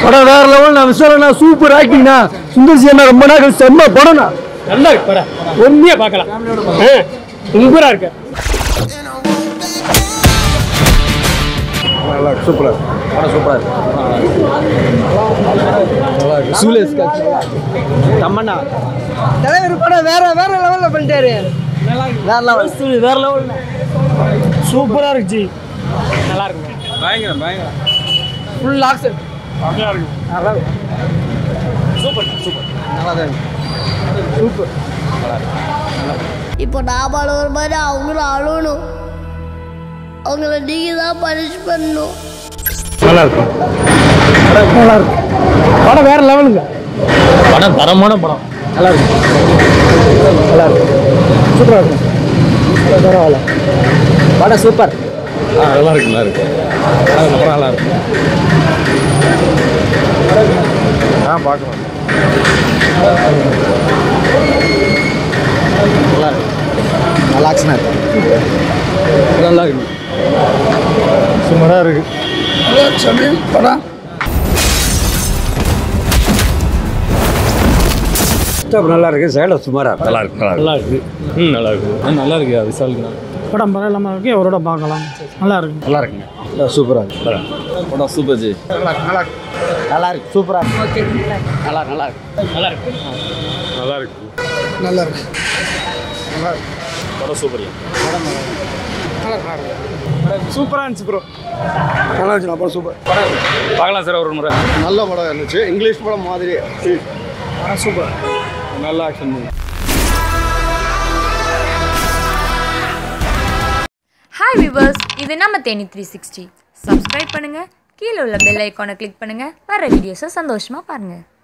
படம் வேற லெவல் நான் விசாரணா சூப்பர் ஆக்டிங்ண்ணா சுந்தர் சி அண்ணா ரொம்ப நாள் செம்ம படம்ண்ணா நல்லா இருக்கு படம் உண்மையா பார்க்கலாம் சூப்பரா இருக்கு நல்லா இருக்கு சூப்பரா படம் சூப்பரா இருக்கு நல்லா இருக்கு சூலேஷ் தம்மண்ணா தலைவர் படம் வேற வேற லெவல்ல பண்ணிட்டாரு வேற லெவல் வேற லெவல் சூப்பரா இருக்கு ஜி நல்லா இருக்குங்க பயங்கரம் பயங்கரம் ஃபுல் ஆக்சன் நல்லா இருக்கு நல்லா இருக்கு சூப்பர் சூப்பர் நல்லா தான் சூப்பர் இப்போ நான் ஒரு மாதிரி அவங்களும் அழணும் அவங்கள நீங்கள் தான் பனிஷ் பண்ணணும் நல்லா இருக்கு படம் நல்லா இருக்கு படம் வேற லெவலுங்க படம் தரமான படம் நல்லா இருக்கு நல்லா இருக்கு சூப்பராக இருக்கு பரவாயில்ல படம் சூப்பர் ஆ நல்லா இருக்கு நல்லா இருக்கு படம் நல்லா இருக்கு ஆ பார்க்கலாம் நல்லா இருக்கு நல்லா ஆக்ஷனாக இருக்கு நல்லா இருக்கு சுமாராக இருக்கு படம் நல்லா இருக்கு சேலம் சுமாராக நல்லா இருக்கு நல்லா இருக்கு நல்லா இருக்கு ம் நல்லா இருக்கு நல்லா இருக்கு விசாலுக்கு படம் பரவாயில்லாம இருக்கு அவரோட பார்க்கலாம் நல்லா இருக்கு நல்லா இருக்குங்க சூப்பராக இருக்கு படம் சூப்பர் ஜி நல்லா இருக்கு சூப்பராக இருக்கு நல்லா நல்லா இருக்கு நல்லா இருக்கு நல்லா இருக்கு நல்லா இருக்கு படம் சூப்பர் சூப்பரா இருந்துச்சு ப்ரோ நல்லா இருந்துச்சு படம் சூப்பர் பார்க்கலாம் சார் ஒரு முறை நல்ல படம் இருந்துச்சு இங்கிலீஷ் படம் மாதிரி சூப்பர் நல்ல ஆக்ஷன் ஹாய் விவர்ஸ் இது நம்ம தேனி த்ரீ சிக்ஸ்டி சப்ஸ்கிரைப் பண்ணுங்கள் கீழே உள்ள பெல் ஐக்கானை கிளிக் பண்ணுங்கள் வர வீடியோஸை சந்தோஷமாக பாருங்கள்